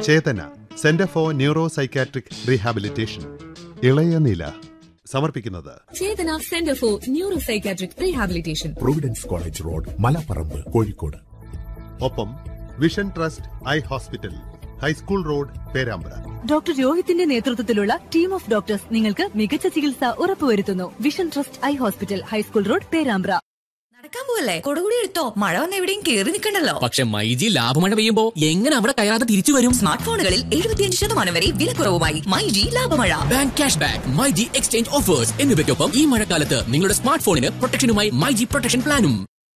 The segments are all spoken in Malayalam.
Chetana centre for neuro psychiatric rehabilitation ഇളയ നില സമർപ്പിക്കുന്നത് Chethana centre for neuro psychiatric rehabilitation providence college road Malaparamba Kozhikode ഒപ്പം vision trust eye hospital high school road Perambra doctor രോഹിത്തിന്റെ നേതൃത്വത്തിലുള്ള ടീം ഓഫ് ഡോക്ടേഴ്സ് നിങ്ങൾക്ക് മികച്ച ചികിത്സ ഉറപ്പുവരുത്തുന്നു vision trust eye hospital high school road Perambra നടക്കാൻ പോവല്ലേ കൊടുകൂടി എടുത്തോ മഴ വന്ന് എവിടെയും കേറി നിൽക്കണ്ടല്ലോ പക്ഷെ മൈജി ലാഭമഴ പെയ്യുമ്പോ എങ്ങനെ അവിടെ കയറാതെ തിരിച്ചു വരും സ്മാർട്ട് ഫോണുകളിൽ എഴുപത്തിയഞ്ച് ശതമാനം വരെ വിലക്കുറവുമായി മൈ ജി ലാഭമഴ bank cashback myG exchange offers എന്നിവയ്ക്കൊപ്പം ഈ മഴക്കാലത്ത് നിങ്ങളുടെ സ്മാർട്ട് ഫോണിന് പ്രൊട്ടക്ഷനുമായി മൈജി പ്രൊട്ടക്ഷൻ പ്ലാനും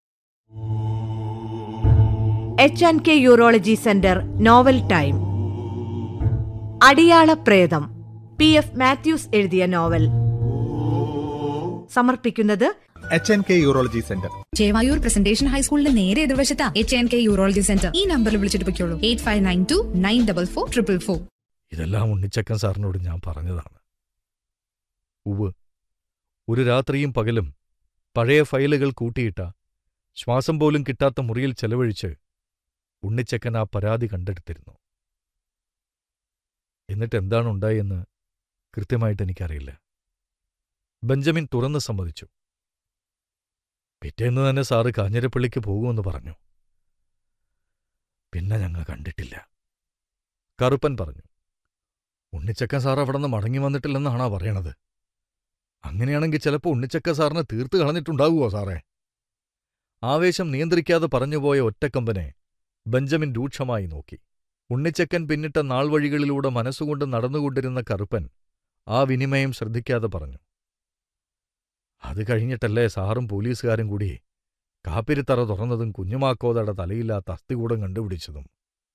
H and K urology centre novel time അടിയാള പ്രേതം പി എഫ് മാത്യൂസ് എഴുതിയ നോവൽ സമർപ്പിക്കുന്നത് H N K urology centre Chevayur presentation ഹൈസ്കൂളിന്റെ നേരെ എതിർവശത്താ H N K urology centre ഈ നമ്പറിൽ വിളിച്ചിട്ട് പൊയ്ക്കോളൂ eight five nine two nine double four triple four ഇതെല്ലാം ഉണ്ണിച്ചക്കൻ സാറിനോട് ഞാൻ പറഞ്ഞതാണ് ഉവ് ഒരു രാത്രിയും പകലും പഴയ ഫയലുകൾ കൂട്ടിയിട്ട ശ്വാസം പോലും കിട്ടാത്ത മുറിയിൽ ചെലവഴിച്ച് ഉണ്ണിച്ചക്കൻ ആ പരാതി കണ്ടെടുത്തിരുന്നു എന്നിട്ട് എന്താണ് ഉണ്ടായെന്ന് കൃത്യമായിട്ട് എനിക്കറിയില്ല ബെഞ്ചമിൻ തുറന്ന് സമ്മതിച്ചു പിറ്റേന്ന് തന്നെ സാറ് കാഞ്ഞിരപ്പള്ളിക്ക് പോകുമെന്ന് പറഞ്ഞു പിന്നെ ഞങ്ങൾ കണ്ടിട്ടില്ല കറുപ്പൻ പറഞ്ഞു ഉണ്ണിച്ചക്കൻ സാർ അവിടെ നിന്ന് മടങ്ങി വന്നിട്ടില്ലെന്നാണോ പറയണത് അങ്ങനെയാണെങ്കിൽ ചിലപ്പോൾ ഉണ്ണിച്ചക്ക സാറിനെ തീർത്ത് കളഞ്ഞിട്ടുണ്ടാവുമോ സാറേ ആവേശം നിയന്ത്രിക്കാതെ പറഞ്ഞുപോയ ഒറ്റക്കമ്പനെ ബെഞ്ചമിൻ രൂക്ഷമായി നോക്കി ഉണ്ണിച്ചക്കൻ പിന്നിട്ട നാൾവഴികളിലൂടെ മനസ്സുകൊണ്ട് നടന്നുകൊണ്ടിരുന്ന കറുപ്പൻ ആ വിനിമയം ശ്രദ്ധിക്കാതെ പറഞ്ഞു അത് കഴിഞ്ഞിട്ടല്ലേ സാറും പോലീസുകാരും കൂടി കാപ്പിരിത്തറ തുറന്നതും കുഞ്ഞുമാക്കോതയുടെ തലയില്ലാത്ത അസ്ഥികൂടം കണ്ടുപിടിച്ചതും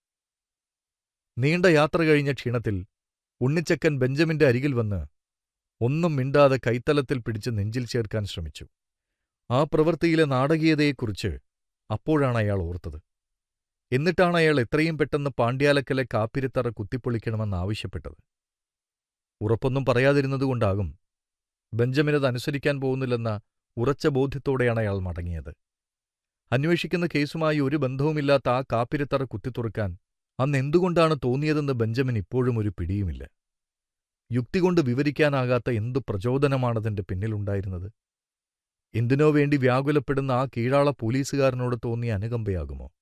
നീണ്ട യാത്ര കഴിഞ്ഞ ക്ഷീണത്തിൽ ഉണ്ണിച്ചക്കൻ ബെഞ്ചമിന്റെ അരികിൽ വന്ന് ഒന്നും മിണ്ടാതെ കൈത്തലത്തിൽ പിടിച്ച് നെഞ്ചിൽ ചേർക്കാൻ ശ്രമിച്ചു ആ പ്രവൃത്തിയിലെ നാടകീയതയെക്കുറിച്ച് അപ്പോഴാണ് അയാൾ ഓർത്തത് എന്നിട്ടാണ് അയാൾ എത്രയും പെട്ടെന്ന് പാണ്ഡ്യാലക്കലെ കാപ്പിരിത്തറ കുത്തിപ്പൊളിക്കണമെന്ന് ആവശ്യപ്പെട്ടത് ഉറപ്പൊന്നും പറയാതിരുന്നതുകൊണ്ടാകും ബെഞ്ചമിനത് അനുസരിക്കാൻ പോകുന്നില്ലെന്ന ഉറച്ച ബോധ്യത്തോടെയാണ് അയാൾ മടങ്ങിയത് അന്വേഷിക്കുന്ന കേസുമായി ഒരു ബന്ധവുമില്ലാത്ത ആ കാപ്പിരിത്തറ കുത്തിത്തുറക്കാൻ അന്ന് എന്തുകൊണ്ടാണ് തോന്നിയതെന്ന് ബെഞ്ചമിൻ ഇപ്പോഴും ഒരു പിടിയുമില്ല യുക്തി കൊണ്ട് വിവരിക്കാനാകാത്ത എന്തു പ്രചോദനമാണതിന്റെ പിന്നിലുണ്ടായിരുന്നത് എന്തിനോ വേണ്ടി വ്യാകുലപ്പെടുന്ന ആ കീഴാള പോലീസുകാരനോട് തോന്നിയ അനുകമ്പയാകുമോ